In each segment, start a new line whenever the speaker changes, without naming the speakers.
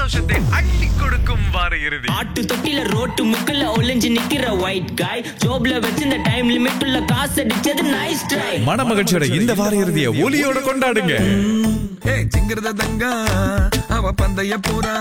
சந்தோஷத்தை அள்ளி கொடுக்கும் வார இறுதி
ஆட்டு தொட்டில ரோட்டு முக்குல ஒளிஞ்சு நிக்கிற ஒயிட் காய் ஜோப்ல வச்சிருந்த டைம் லிமிட் உள்ள காசு அடிச்சது நைஸ் ட்ரை
மன மகிழ்ச்சியோட இந்த வார இறுதிய ஒலியோட கொண்டாடுங்க
ஏ ஜிங்கிரத தங்கா அவ பந்தய போறா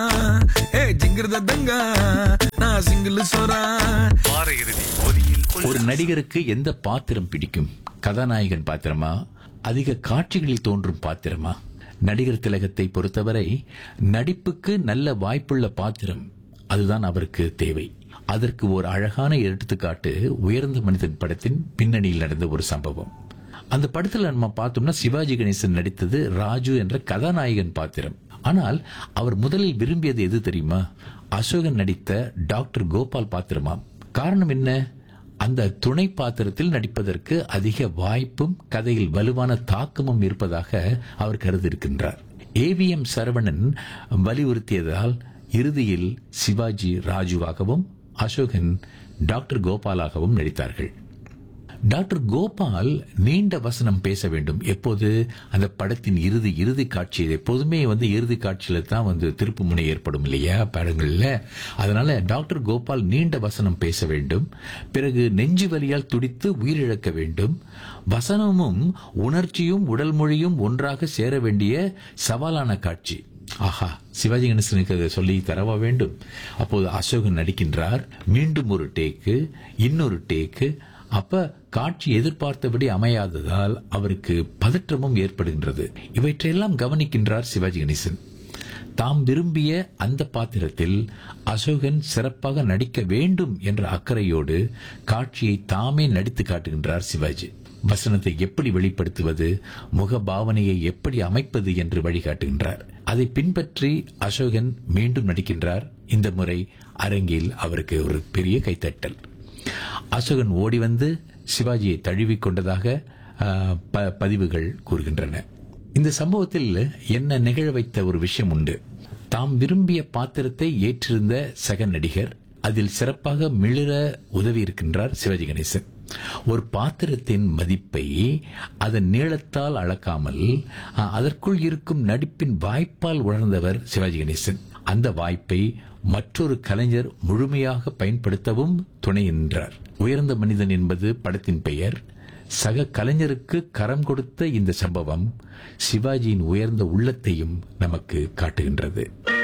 ஏ ஜிங்கிரத தங்கா நான் சிங்கிள் சோறா
வார இறுதி ஒலியில்
ஒரு நடிகருக்கு எந்த பாத்திரம் பிடிக்கும் கதாநாயகன் பாத்திரமா அதிக காட்சிகளில் தோன்றும் பாத்திரமா நடிகர் திலகத்தை பொறுத்தவரை நடிப்புக்கு நல்ல வாய்ப்புள்ள பாத்திரம் அதுதான் அவருக்கு தேவை அதற்கு ஒரு அழகான எடுத்துக்காட்டு உயர்ந்த மனிதன் படத்தின் பின்னணியில் நடந்த ஒரு சம்பவம் அந்த படத்துல நம்ம பார்த்தோம்னா சிவாஜி கணேசன் நடித்தது ராஜு என்ற கதாநாயகன் பாத்திரம் ஆனால் அவர் முதலில் விரும்பியது எது தெரியுமா அசோகன் நடித்த டாக்டர் கோபால் பாத்திரமாம் காரணம் என்ன அந்த துணை பாத்திரத்தில் நடிப்பதற்கு அதிக வாய்ப்பும் கதையில் வலுவான தாக்கமும் இருப்பதாக அவர் கருதியிருக்கின்றார் ஏவிஎம் சரவணன் வலியுறுத்தியதால் இறுதியில் சிவாஜி ராஜுவாகவும் அசோகன் டாக்டர் கோபாலாகவும் நடித்தார்கள் டாக்டர் கோபால் நீண்ட வசனம் பேச வேண்டும் எப்போது அந்த படத்தின் இறுதி இறுதி காட்சி எப்போதுமே வந்து இறுதி காட்சியில தான் வந்து திருப்பு முனை ஏற்படும் இல்லையா படங்கள்ல அதனால டாக்டர் கோபால் நீண்ட வசனம் பேச வேண்டும் பிறகு நெஞ்சு வலியால் துடித்து உயிரிழக்க வேண்டும் வசனமும் உணர்ச்சியும் உடல் மொழியும் ஒன்றாக சேர வேண்டிய சவாலான காட்சி ஆஹா சிவாஜி கணேசனுக்கு அதை சொல்லி தரவா வேண்டும் அப்போது அசோகன் நடிக்கின்றார் மீண்டும் ஒரு டேக்கு இன்னொரு டேக்கு அப்ப காட்சி எதிர்பார்த்தபடி அமையாததால் அவருக்கு பதற்றமும் ஏற்படுகின்றது இவற்றையெல்லாம் கவனிக்கின்றார் சிவாஜி கணேசன் தாம் விரும்பிய அந்த பாத்திரத்தில் அசோகன் சிறப்பாக நடிக்க வேண்டும் என்ற அக்கறையோடு காட்சியை தாமே நடித்து காட்டுகின்றார் சிவாஜி வசனத்தை எப்படி வெளிப்படுத்துவது முக பாவனையை எப்படி அமைப்பது என்று வழிகாட்டுகின்றார் அதை பின்பற்றி அசோகன் மீண்டும் நடிக்கின்றார் இந்த முறை அரங்கில் அவருக்கு ஒரு பெரிய கைத்தட்டல் அசோகன் ஓடி வந்து சிவாஜியை தழுவிக் கொண்டதாக ஆ, ப- பதிவுகள் கூறுகின்றன இந்த சம்பவத்தில் என்ன நிகழ வைத்த ஒரு விஷயம் உண்டு தாம் விரும்பிய பாத்திரத்தை ஏற்றிருந்த சக நடிகர் அதில் சிறப்பாக மிளிர உதவி இருக்கின்றார் சிவாஜி கணேசன் ஒரு பாத்திரத்தின் மதிப்பை அதன் நீளத்தால் அளக்காமல் ஆ, அதற்குள் இருக்கும் நடிப்பின் வாய்ப்பால் உணர்ந்தவர் சிவாஜி கணேசன் அந்த வாய்ப்பை மற்றொரு கலைஞர் முழுமையாக பயன்படுத்தவும் துணை நின்றார் உயர்ந்த மனிதன் என்பது படத்தின் பெயர் சக கலைஞருக்கு கரம் கொடுத்த இந்த சம்பவம் சிவாஜியின் உயர்ந்த உள்ளத்தையும் நமக்கு காட்டுகின்றது